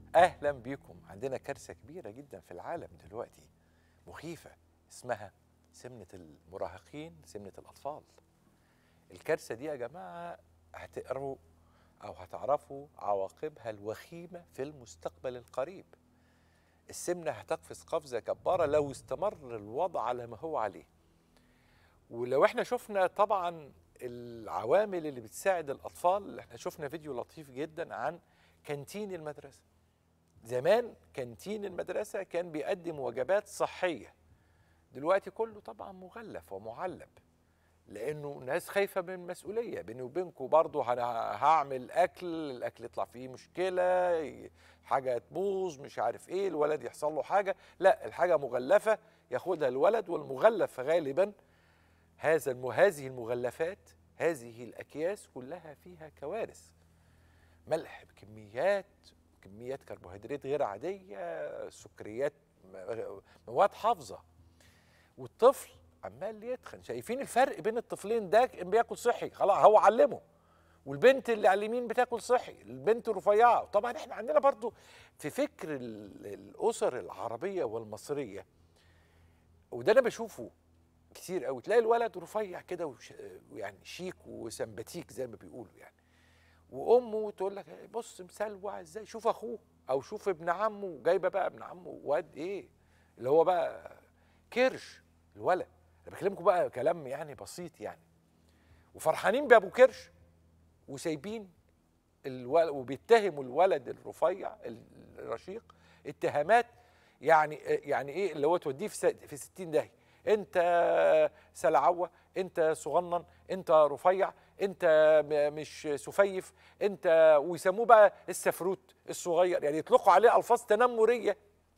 اهلا بيكم عندنا كارثه كبيره جدا في العالم دلوقتي مخيفه اسمها سمنه المراهقين سمنه الاطفال الكارثه دي يا جماعه هتقروا او هتعرفوا عواقبها الوخيمه في المستقبل القريب السمنه هتقفز قفزه جباره لو استمر الوضع على ما هو عليه ولو احنا شفنا طبعا العوامل اللي بتساعد الاطفال احنا شفنا فيديو لطيف جدا عن كانتين المدرسه زمان كانتين المدرسه كان بيقدم وجبات صحيه دلوقتي كله طبعا مغلف ومعلب لانه الناس خايفه من المسؤوليه بيني وبينكم برضه انا هعمل اكل الاكل يطلع فيه مشكله ي- حاجه تبوظ مش عارف ايه الولد يحصل له حاجه لا الحاجه مغلفه ياخدها الولد والمغلف غالبا هذا الم- هذه المغلفات هذه الاكياس كلها فيها كوارث ملح بكميات كميات كربوهيدرات غير عاديه سكريات م- مواد حافظه والطفل عمال يتخن شايفين الفرق بين الطفلين ده بياكل صحي خلاص هو علمه والبنت اللي على اليمين بتاكل صحي البنت رفيعه طبعا احنا عندنا برضو في فكر ال- الاسر العربيه والمصريه وده انا بشوفه كتير قوي تلاقي الولد رفيع كده وش- ويعني شيك وسمباتيك زي ما بيقولوا يعني وامه تقول لك بص مسلوع ازاي شوف اخوه او شوف ابن عمه جايبه بقى ابن عمه واد ايه اللي هو بقى كرش الولد انا بكلمكم بقى كلام يعني بسيط يعني وفرحانين بابو كرش وسايبين الولد وبيتهموا الولد الرفيع الرشيق اتهامات يعني يعني ايه اللي هو توديه في س- في 60 داهيه انت سلعوه انت صغنن انت رفيع انت م- مش سفيف انت ويسموه بقى السفروت الصغير يعني يطلقوا عليه الفاظ تنمريه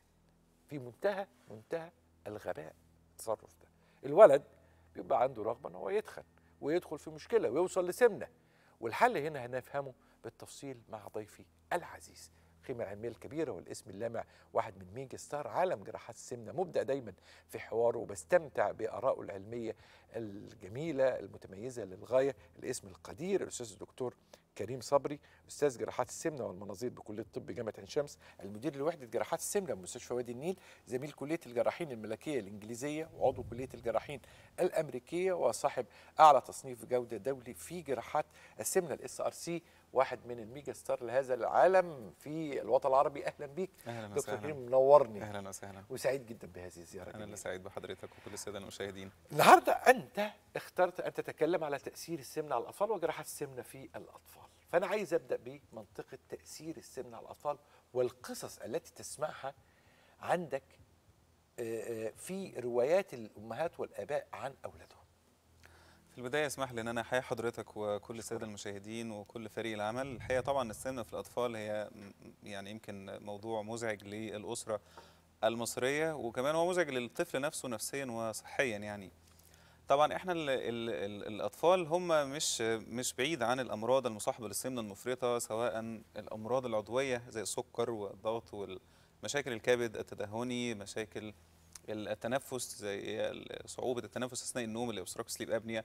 في منتهى منتهى الغباء التصرف ده الولد بيبقى عنده رغبه ان هو يتخن ويدخل في مشكله ويوصل لسمنه والحل هنا هنفهمه بالتفصيل مع ضيفي العزيز القيمة العلمية الكبيرة والاسم اللامع واحد من ميجا ستار عالم جراحات السمنة مبدع دايما في حواره وبستمتع بآرائه العلمية الجميلة المتميزة للغاية الاسم القدير الأستاذ الدكتور كريم صبري أستاذ جراحات السمنة والمناظير بكلية الطب جامعة عين شمس المدير لوحدة جراحات السمنة بمستشفى وادي النيل زميل كلية الجراحين الملكية الإنجليزية وعضو كلية الجراحين الأمريكية وصاحب أعلى تصنيف جودة دولي في جراحات السمنة الاس ار سي واحد من الميجا ستار لهذا العالم في الوطن العربي أهلا بيك اهلا دكتور وسهلا كريم منورني اهلا وسهلا وسعيد جدا بهذه الزيارة انا اللي الجميلة. سعيد بحضرتك وكل الساده المشاهدين النهارده انت اخترت ان تتكلم على تاثير السمنه على الاطفال وجراحه السمنه في الاطفال فانا عايز ابدا بمنطقه تاثير السمنه على الاطفال والقصص التي تسمعها عندك آه، آه، في روايات الامهات والاباء عن اولادهم في البدايه اسمح لي ان انا احيي حضرتك وكل الساده المشاهدين وكل فريق العمل الحقيقه طبعا السمنه في الاطفال هي م- يعني يمكن موضوع مزعج للاسره المصريه وكمان هو مزعج للطفل نفسه نفسيا وصحيا يعني طبعا احنا ال ال ال الاطفال هم مش مش بعيد عن الامراض المصاحبه للسمنه المفرطه سواء الامراض العضويه زي السكر والضغط والمشاكل الكبد التدهني مشاكل التنفس زي صعوبه التنفس اثناء النوم اللي obstructive سليب ابنيا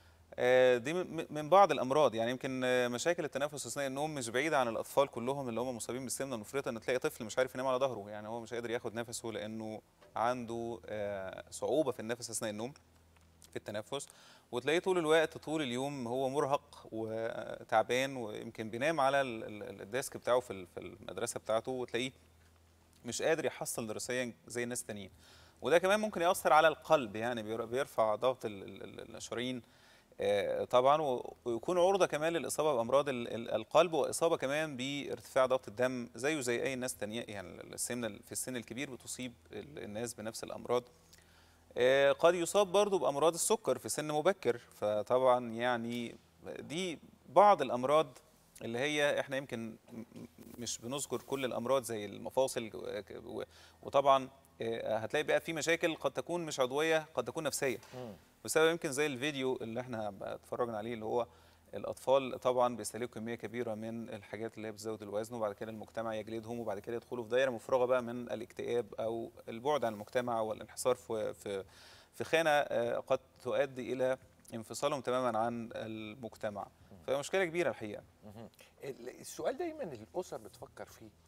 دي من من بعض الامراض يعني يمكن آه، مشاكل التنفس اثناء النوم مش بعيده عن الاطفال كلهم اللي هم مصابين بالسمنه المفرطه ان تلاقي طفل مش عارف ينام على ظهره يعني هو مش قادر ياخد نفسه لانه عنده آه، صعوبه في النفس اثناء النوم في التنفس وتلاقيه طول الوقت طول اليوم هو مرهق وتعبان ويمكن بينام على ال- ال- الديسك بتاعه في ال- في المدرسه بتاعته وتلاقيه مش قادر يحصل دراسيا زي الناس التانيين وده كمان ممكن يأثر على القلب يعني بير- بيرفع ضغط ال- ال- ال- الشرايين آه، طبعا و- ويكون عرضه كمان للاصابه بامراض ال- ال- القلب واصابه كمان بارتفاع ضغط الدم زيه زي اي ناس تانية يعني السمنه في السن الكبير بتصيب ال- الناس بنفس الامراض آه، قد يصاب برضه بامراض السكر في سن مبكر فطبعا يعني دي بعض الامراض اللي هي احنا يمكن م- م- مش بنذكر كل الامراض زي المفاصل و- و- وطبعا آه، هتلاقي بقى في مشاكل قد تكون مش عضويه قد تكون نفسيه بسبب يمكن زي الفيديو اللي احنا بقى اتفرجنا عليه اللي هو الاطفال طبعا بيستهلكوا كميه كبيره من الحاجات اللي هي بتزود الوزن وبعد كده المجتمع يجلدهم وبعد كده يدخلوا في دايره مفرغه بقى من الاكتئاب او البعد عن المجتمع والانحصار في في في خانه آه، قد تؤدي الى انفصالهم تماما عن المجتمع فهي مشكله كبيره الحقيقه مهم. ال- السؤال دايما الاسر بتفكر فيه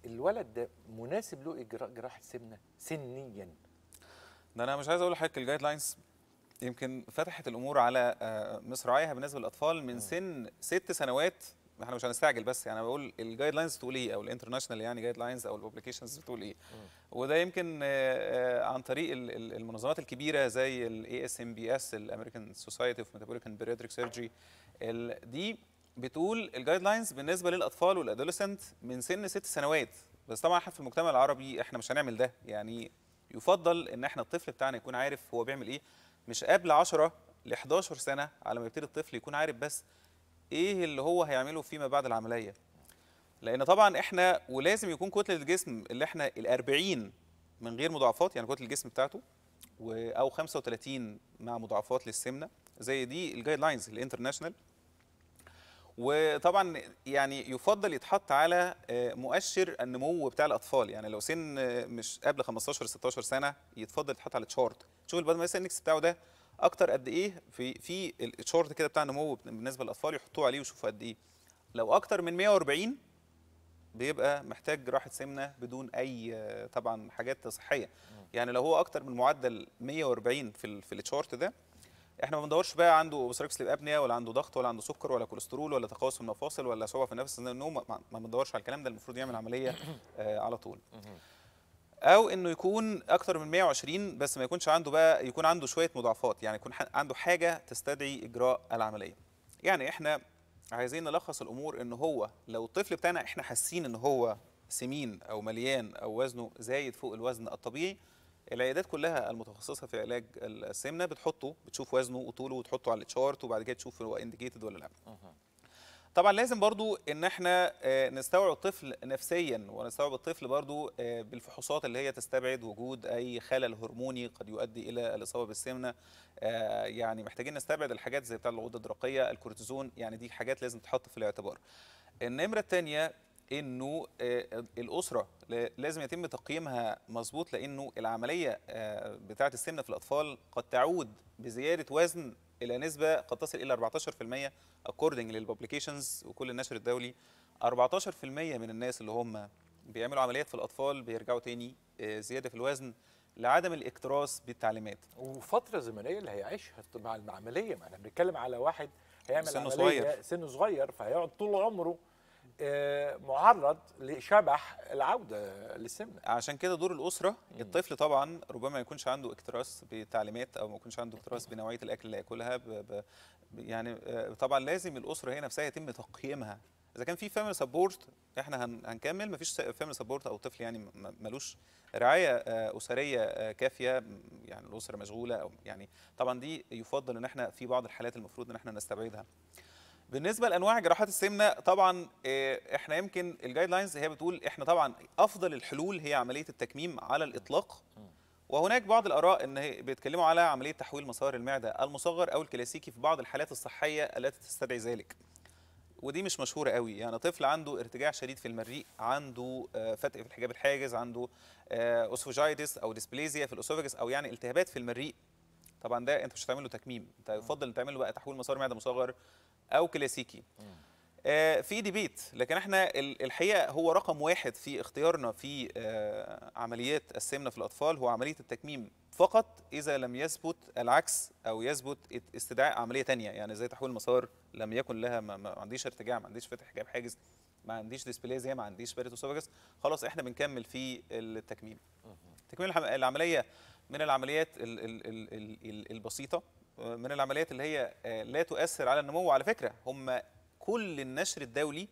الولد ده مناسب له اجراء جراحه سمنه سنيا ده انا مش عايز اقول لحضرتك الجايد لاينز يمكن فتحت الامور على آه، مصراعيها بالنسبه للاطفال من سن ست سنوات احنا مش هنستعجل بس يعني أنا بقول الجايد لاينز تقول ايه او الانترناشونال يعني جايد لاينز او الببليكيشنز بتقول ايه وده يمكن آه، آه، عن طريق ال- ال- المنظمات الكبيره زي الاي اس ام بي اس الامريكان سوسايتي اوف ميتابوليك اند بيرياتريك سيرجري دي بتقول الجايد لاينز بالنسبه للاطفال والادوليسنت من سن ست سنوات بس طبعا احنا في المجتمع العربي احنا مش هنعمل ده يعني يفضل ان احنا الطفل بتاعنا يكون عارف هو بيعمل ايه مش قبل 10 ل 11 سنه على ما يبتدي الطفل يكون عارف بس ايه اللي هو هيعمله فيما بعد العمليه لان طبعا احنا ولازم يكون كتله الجسم اللي احنا ال 40 من غير مضاعفات يعني كتله الجسم بتاعته و- او 35 مع مضاعفات للسمنه زي دي الجايد لاينز الانترناشونال وطبعا يعني يفضل يتحط على آه، مؤشر النمو بتاع الاطفال يعني لو سن آه، مش قبل 15 16 سنه يتفضل يتحط على التشارت شوف البادي ماس اندكس بتاعه ده اكتر قد ايه في في التشارت كده بتاع النمو بالنسبه للاطفال يحطوه عليه ويشوفوا قد ايه لو اكتر من 140 بيبقى محتاج جراحه سمنه بدون اي آه، طبعا حاجات صحيه يعني لو هو اكتر من معدل 140 في ال في التشارت ده احنا ما بندورش بقى عنده اوبستراكس ابنيا ولا عنده ضغط ولا عنده سكر ولا كوليسترول ولا تقوس في المفاصل ولا صعوبه في النفس النوم ما, ما بندورش على الكلام ده المفروض يعمل عمليه آه على طول او انه يكون اكتر من 120 بس ما يكونش عنده بقى يكون عنده شويه مضاعفات يعني يكون ح- عنده حاجه تستدعي اجراء العمليه يعني احنا عايزين نلخص الامور ان هو لو الطفل بتاعنا احنا حاسين ان هو سمين او مليان او وزنه زايد فوق الوزن الطبيعي العيادات كلها المتخصصه في علاج السمنه بتحطه بتشوف وزنه وطوله وتحطه على التشارت وبعد كده تشوف هو انديكيتد ولا لا طبعا لازم برضو ان احنا آه، نستوعب الطفل نفسيا ونستوعب الطفل برضو آه، بالفحوصات اللي هي تستبعد وجود اي خلل هرموني قد يؤدي الى الاصابه بالسمنه آه، يعني محتاجين نستبعد الحاجات زي بتاع الغده الدرقيه الكورتيزون يعني دي حاجات لازم تتحط في الاعتبار النمره الثانيه انه آه، الاسره ل- لازم يتم تقييمها مظبوط لانه العمليه آه، بتاعه السمنه في الاطفال قد تعود بزياده وزن الى نسبه قد تصل الى 14% according للببليكيشنز وكل النشر الدولي 14% من الناس اللي هم بيعملوا عمليات في الاطفال بيرجعوا تاني آه، زياده في الوزن لعدم الاكتراث بالتعليمات وفتره زمنيه اللي هيعيشها مع العمليه ما احنا بنتكلم على واحد هيعمل سنه عمليه صغير. سنه صغير فهيقعد طول عمره آه، معرض لشبح العوده للسمنه عشان كده دور الاسره الطفل طبعا ربما ما يكونش عنده اكتراث بتعليمات او ما يكونش عنده اكتراث بنوعيه الاكل اللي ياكلها ب... ب... يعني آه، طبعا لازم الاسره هي نفسها يتم تقييمها اذا كان في فاميلي سبورت احنا هن... هنكمل مفيش فاميلي سبورت او طفل يعني م- ملوش رعايه آه، اسريه آه، كافيه م- يعني الاسره مشغوله او يعني طبعا دي يفضل ان احنا في بعض الحالات المفروض ان احنا نستبعدها بالنسبه لانواع جراحات السمنه طبعا آه، احنا يمكن الجايد لاينز هي بتقول احنا طبعا افضل الحلول هي عمليه التكميم على الاطلاق وهناك بعض الاراء ان هي بيتكلموا على عمليه تحويل مسار المعده المصغر او الكلاسيكي في بعض الحالات الصحيه التي تستدعي ذلك ودي مش مشهوره قوي يعني طفل عنده ارتجاع شديد في المريء عنده آه، فتق في الحجاب الحاجز عنده اوسفوجايتس او ديسبليزيا في الاسوفاجس او يعني التهابات في المريء طبعا ده انت مش هتعمل له تكميم انت يفضل ان تعمل له بقى تحويل مسار معده مصغر او كلاسيكي آه، في ديبيت لكن احنا ال- الحقيقه هو رقم واحد في اختيارنا في آه، عمليات السمنه في الاطفال هو عمليه التكميم فقط اذا لم يثبت العكس او يثبت ات- استدعاء عمليه تانية يعني زي تحويل مسار لم يكن لها ما, ما عنديش ارتجاع ما عنديش فتح حجاب حاجز ما عنديش ديسبليزيا ما عنديش باريتوسوفاجس خلاص احنا بنكمل في التكميم تكميم الحم- العمليه من العمليات ال ال ال ال ال البسيطه آه، من العمليات اللي هي آه، لا تؤثر على النمو على فكره هم كل النشر الدولي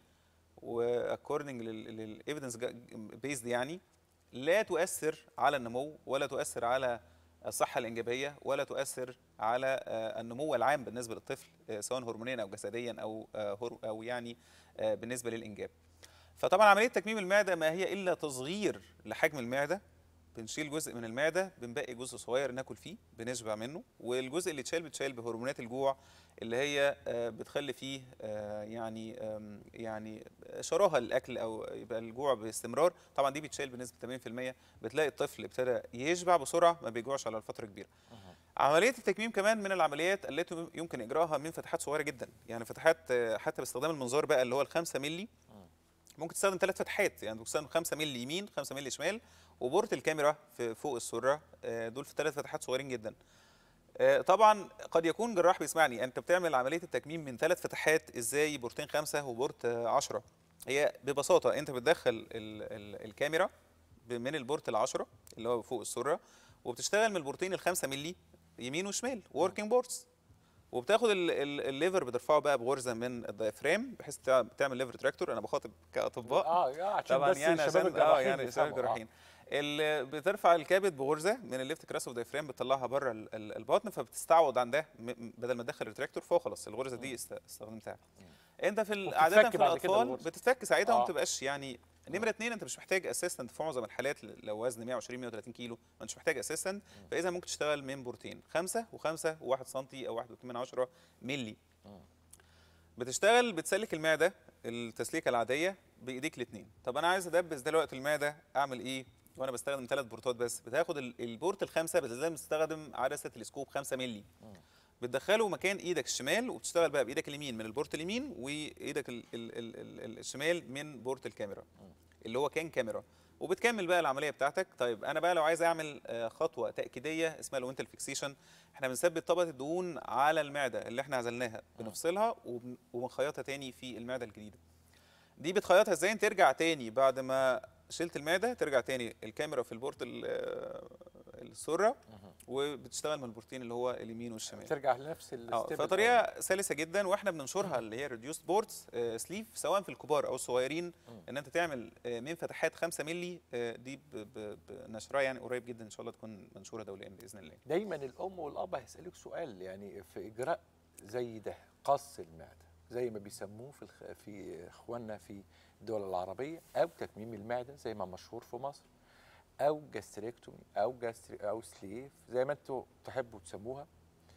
واكوردنج للايفيدنس بيزد يعني لا تؤثر على النمو ولا تؤثر على الصحه الانجابيه ولا تؤثر على آه، النمو العام بالنسبه للطفل آه، سواء هرمونيا او جسديا او آه، هر- او يعني آه، بالنسبه للانجاب فطبعا عمليه تكميم المعده ما هي الا تصغير لحجم المعده بنشيل جزء من المعده بنبقي جزء صغير ناكل فيه بنشبع منه والجزء اللي اتشال بتشال بهرمونات الجوع اللي هي آه، بتخلي فيه آه، يعني آم، يعني شراهه للاكل او يبقى الجوع باستمرار طبعا دي بتشال بنسبه 80% بتلاقي الطفل ابتدى يشبع بسرعه ما بيجوعش على فتره كبيره عمليه التكميم كمان من العمليات التي يمكن اجراءها من فتحات صغيره جدا يعني فتحات آه، حتى باستخدام المنظار بقى اللي هو ال 5 مللي ممكن تستخدم ثلاث فتحات يعني ممكن تستخدم 5 مللي يمين 5 مللي شمال وبورت الكاميرا في فوق السره آه، دول في ثلاث فتحات صغيرين جدا آه، طبعا قد يكون جراح بيسمعني انت بتعمل عمليه التكميم من ثلاث فتحات ازاي بورتين خمسه وبورت 10 هي ببساطه انت بتدخل ال ال الكاميرا ب- من البورت العشرة اللي هو فوق السره وبتشتغل من البورتين الخمسة مللي يمين وشمال وركينج بورتس وبتاخد ال- ال- الليفر بترفعه بقى بغرزه من الدايفرام بحيث تع- تعمل ليفر تراكتور انا بخاطب كاطباء اه يا عشان طبعا بس يعني شباب عشان اه الجراحين يعني شباب يفهموا. آه. الجراحين ال- بترفع الكبد بغرزه من الليفت كراس اوف دايفرام بتطلعها بره ال- ال- البطن فبتستعوض عن ده م- م- بدل ما تدخل الريتراكتور فهو خلاص الغرزه دي است- استخدمتها انت في ال- عاده وبتتفك في بعد كده الاطفال الغرزة. بتتفك ساعتها آه. وما بتبقاش يعني نمره اتنين انت مش محتاج اسيستنت في معظم الحالات لو وزن 120 130 كيلو ما انتش محتاج اسيستنت فاذا ممكن تشتغل من بورتين خمسه وخمسه وواحد سنتي او واحد وثمان عشرة ملي بتشتغل بتسلك المعده التسليكه العاديه بايديك الاثنين طب انا عايز ادبس دلوقتي المعده اعمل ايه وانا بستخدم ثلاث بورتات بس بتاخد ال- البورت الخمسه بس لازم تستخدم عدسه تلسكوب 5 مللي بتدخله مكان ايدك الشمال وبتشتغل بقى بايدك اليمين من البورت اليمين وايدك ال ال ال ال ال الشمال من بورت الكاميرا اللي هو كان كاميرا وبتكمل بقى العمليه بتاعتك طيب انا بقى لو عايز اعمل آه، خطوه تاكيديه اسمها الوينتل فيكسيشن احنا بنثبت طبقه الدهون على المعده اللي احنا عزلناها بنفصلها وبن- وبنخيطها تاني في المعده الجديده دي بتخيطها ازاي ترجع تاني بعد ما شلت المعده ترجع تاني الكاميرا في البورت ال- آه، السره وبتشتغل من البورتين اللي هو اليمين والشمال ترجع لنفس اه الستيب فطريقه سلسه جدا واحنا بننشرها اللي هي ريديوست بوردز سليف سواء في الكبار او الصغيرين ان انت تعمل آه، من فتحات 5 مللي آه، دي ب- ب- بنشرها يعني قريب جدا ان شاء الله تكون منشوره دوليا باذن الله دايما الام والاب هيسالوك سؤال يعني في اجراء زي ده قص المعده زي ما بيسموه في الخ... في اخواننا في الدول العربيه او تكميم المعده زي ما مشهور في مصر او جاستريكتومي او جاستري او سليف زي ما انتم تحبوا تسموها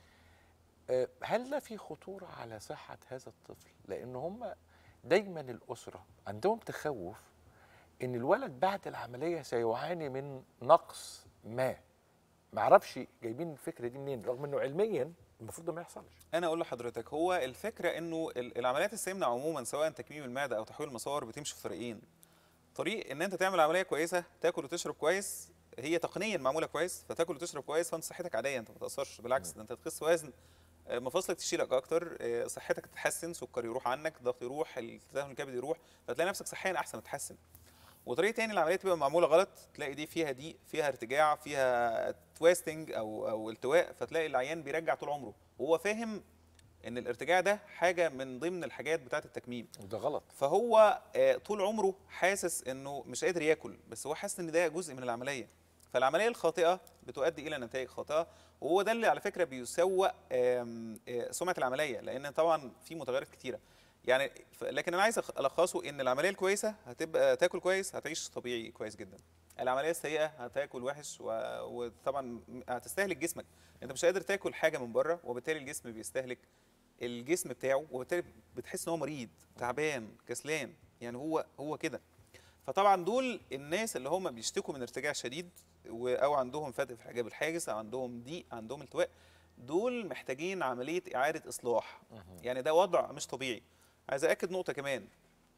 آه، هل لا في خطوره على صحه هذا الطفل لان هم دايما الاسره عندهم تخوف ان الولد بعد العمليه سيعاني من نقص ما معرفش جايبين الفكره دي منين رغم انه علميا المفروض ده ما يحصلش انا اقول لحضرتك هو الفكره انه ال- العمليات السمنه عموما سواء تكميم المعده او تحويل المسار بتمشي في طريقين طريق ان انت تعمل عمليه كويسه تاكل وتشرب كويس هي تقنيا معموله كويس فتاكل وتشرب كويس فانت صحتك عاديه انت ما تاثرش بالعكس ده انت تخس وزن آه، مفاصلك تشيلك اكتر آه، صحتك تتحسن سكر يروح عنك ضغط يروح التدهن الكبد يروح فتلاقي نفسك صحيا احسن تتحسن وطريقه تاني العمليه تبقى معموله غلط تلاقي دي فيها ضيق فيها ارتجاع فيها تويستنج او او التواء فتلاقي العيان بيرجع طول عمره وهو فاهم ان الارتجاع ده حاجه من ضمن الحاجات بتاعه التكميم وده غلط فهو آه، طول عمره حاسس انه مش قادر ياكل بس هو حاسس ان ده جزء من العمليه فالعمليه الخاطئه بتؤدي الى نتائج خاطئه وهو ده اللي على فكره بيسوء آم، آه، سمعه العمليه لان طبعا في متغيرات كتيره يعني ف- لكن انا عايز أخ- الخصه ان العمليه الكويسه هتبقى تاكل كويس هتعيش طبيعي كويس جدا العمليه السيئه هتاكل وحش و... وطبعا م- هتستهلك جسمك انت مش قادر تاكل حاجه من بره وبالتالي الجسم بيستهلك الجسم بتاعه وبالتالي بتحس ان هو مريض تعبان كسلان يعني هو هو كده فطبعا دول الناس اللي هم بيشتكوا من ارتجاع شديد و- او عندهم فتق في الحجاب الحاجز او عندهم ضيق عندهم التواء دول محتاجين عمليه اعاده اصلاح يعني ده وضع مش طبيعي عايز اكد نقطه كمان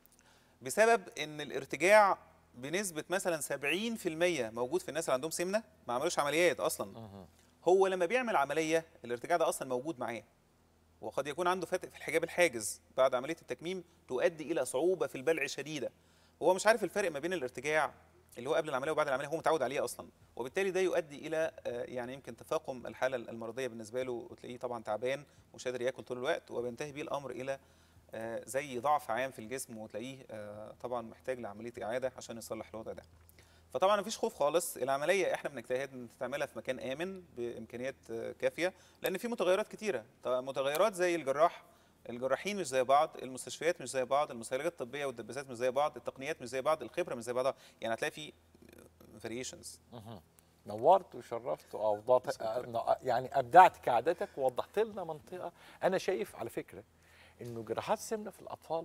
بسبب ان الارتجاع بنسبه مثلا 70% موجود في الناس اللي عندهم سمنه ما عملوش عمليات اصلا هو لما بيعمل عمليه الارتجاع ده اصلا موجود معاه وقد يكون عنده فتق في الحجاب الحاجز بعد عمليه التكميم تؤدي الى صعوبه في البلع شديده هو مش عارف الفرق ما بين الارتجاع اللي هو قبل العمليه وبعد العمليه هو متعود عليه اصلا وبالتالي ده يؤدي الى آه، يعني يمكن تفاقم الحاله المرضيه بالنسبه له وتلاقيه طبعا تعبان ومش قادر ياكل طول الوقت وبينتهي بيه الامر الى آه، زي ضعف عام في الجسم وتلاقيه آه، طبعا محتاج لعمليه اعاده عشان يصلح الوضع ده فطبعا مفيش خوف خالص العمليه احنا بنجتهد ان تعملها في مكان امن بامكانيات آه، كافيه لان في متغيرات كتيره طبعاً متغيرات زي الجراح الجراحين مش زي بعض المستشفيات مش زي بعض المستهلكات الطبيه والدباسات مش زي بعض التقنيات مش زي بعض الخبره مش زي بعضها يعني هتلاقي في فاريشنز نورت وشرفت واوضحت يعني ابدعت كعادتك ووضحت لنا منطقه انا شايف على فكره انه جراحات السمنه في الاطفال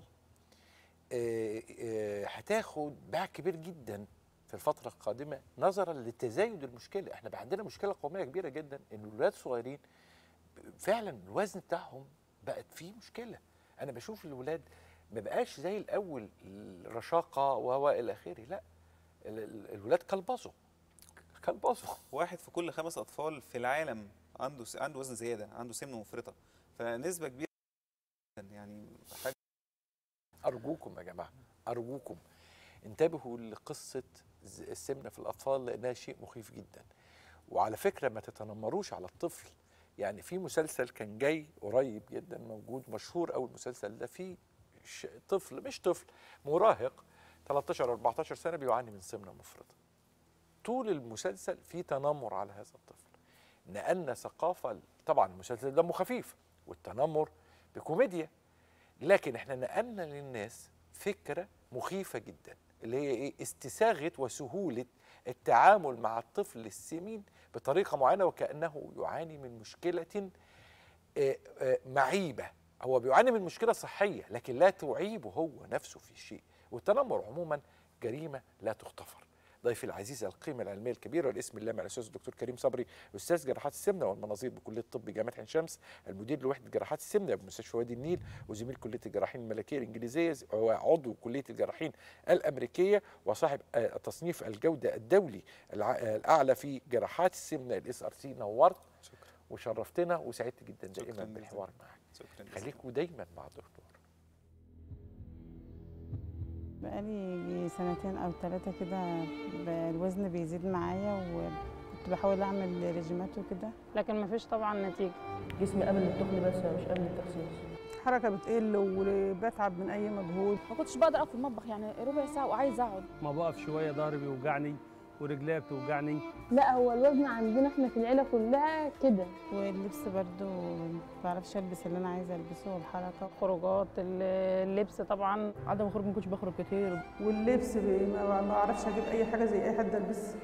آه، آه، هتاخد باع كبير جدا في الفتره القادمه نظرا لتزايد المشكله احنا بقى عندنا مشكله قوميه كبيره جدا ان الولاد الصغيرين فعلا الوزن بتاعهم بقت فيه مشكله انا بشوف الولاد ما بقاش زي الاول الرشاقه و الى اخره لا ال- ال- الولاد كلبظوا كلبظوا واحد في كل خمس اطفال في العالم عنده س... عنده وزن زياده عنده سمنه مفرطه فنسبه كبيره جداً، يعني حاجه ارجوكم يا جماعه ارجوكم انتبهوا لقصه ز- السمنه في الاطفال لانها شيء مخيف جدا وعلى فكره ما تتنمروش على الطفل يعني في مسلسل كان جاي قريب جدا موجود مشهور قوي المسلسل ده فيه ش- طفل مش طفل مراهق 13 14 سنه بيعاني من سمنه مفرطه طول المسلسل في تنمر على هذا الطفل نقلنا ثقافه طبعا المسلسل دمه خفيف والتنمر بكوميديا لكن احنا نقلنا للناس فكره مخيفه جدا اللي هي ايه استساغه وسهوله التعامل مع الطفل السمين بطريقه معينه وكانه يعاني من مشكله آه، آه، معيبه هو بيعاني من مشكله صحيه لكن لا تعيبه هو نفسه في شيء والتنمر عموما جريمه لا تغتفر ضيفي العزيز القيمة العلمية الكبيرة والاسم اللامع الأستاذ الدكتور كريم صبري أستاذ جراحات السمنة والمناظير بكلية الطب جامعة عين شمس المدير لوحدة جراحات السمنة بمستشفى وادي النيل وزميل كلية الجراحين الملكية الإنجليزية وعضو كلية الجراحين الأمريكية وصاحب آه، تصنيف الجودة الدولي الع- آه، الأعلى في جراحات السمنة الاس ار سي نورت شكرا وشرفتنا وسعدت جدا شكراً دائما جزيلاً. بالحوار معك شكرا جزيلاً. خليكوا دايما مع الدكتور بقالي يجي سنتين او ثلاثه كده ب- الوزن بيزيد معايا وكنت بحاول اعمل ريجيمات وكده لكن مفيش طبعا نتيجه جسمي قبل التخن بس مش قبل التخسيس الحركه بتقل وبتعب من اي مجهود ما كنتش بقدر اقف في المطبخ يعني ربع ساعه وعايز اقعد ما بقف شويه ظهري بيوجعني ورجليا بتوجعني لا هو الوزن عندنا احنا في العيله كلها كده واللبس برضو ما بعرفش البس اللي انا عايزه البسه والحركه خروجات ال- اللبس طبعا عدم خروج ما كنتش بخرج كتير واللبس ما بعرفش اجيب اي حاجه زي اي حد البسها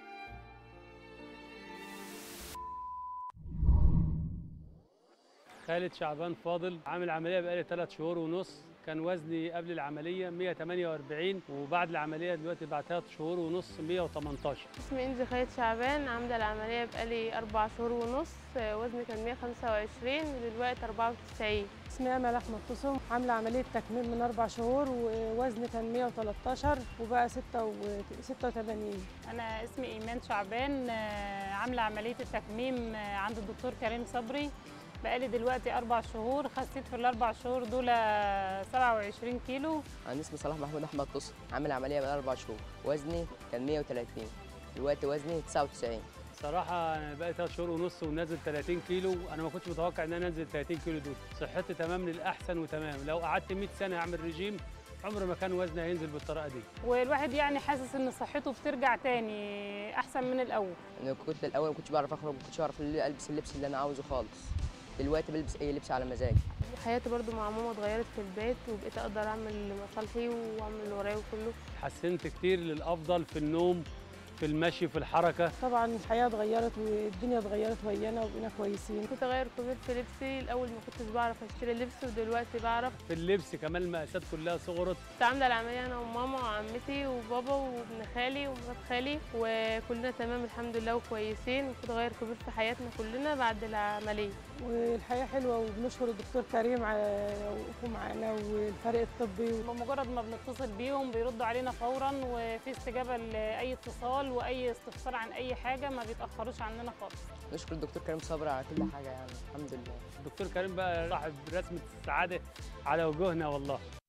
خالد شعبان فاضل عامل عمليه بقالي 3 شهور ونص كان وزني قبل العمليه 148 وبعد العمليه دلوقتي بعد 3 شهور ونص 118 اسمي انجي خالد شعبان عامله العمليه بقالي اربع شهور ونص وزني كان 125 ودلوقتي 94 اسمي امل احمد قسم عامله عمليه تكميم من اربع شهور ووزني كان 113 وبقى 86 انا اسمي ايمان شعبان آه، عامله عمليه التكميم آه، عند الدكتور كريم صبري بقالي دلوقتي اربع شهور خسيت في الاربع شهور دول آه، 27 كيلو انا اسمي صلاح محمود احمد قصر عامل عمليه بقى اربع شهور وزني كان 130 دلوقتي وزني 99 صراحه انا بقالي 3 شهور ونص ونازل 30 كيلو انا ما كنتش متوقع ان انا انزل 30 كيلو دول صحتي تمام للاحسن وتمام لو قعدت 100 سنه اعمل رجيم عمر ما كان وزني هينزل بالطريقه دي والواحد يعني حاسس ان صحته بترجع تاني احسن من الاول انا كنت الاول ما كنتش بعرف اخرج ما كنتش بعرف البس اللبس اللي انا عاوزه خالص دلوقتي بلبس اي لبس على مزاجي حياتي برضو مع ماما اتغيرت في البيت وبقيت اقدر اعمل مصالحي واعمل اللي ورايا كله حسنت كتير للافضل في النوم في المشي في الحركه طبعا الحياه اتغيرت والدنيا اتغيرت ويانا وبقينا كويسين كنت اغير كبير في لبسي الاول ما كنتش بعرف اشتري لبس ودلوقتي بعرف في اللبس كمان المقاسات كلها صغرت كنت عامله العمليه انا وماما وعمتي وبابا وابن خالي ومرات خالي وكلنا تمام الحمد لله وكويسين وكنت غير كبير في حياتنا كلنا بعد العمليه والحياه حلوه وبنشكر الدكتور كريم على وقوفه معانا والفريق الطبي بمجرد ما بنتصل بيهم بيردوا علينا فورا وفي استجابه لاي اتصال واي استفسار عن اي حاجه ما بيتاخروش عننا خالص نشكر الدكتور كريم صبري على كل حاجه يعني الحمد لله الدكتور كريم بقى صاحب رسمه السعاده على وجوهنا والله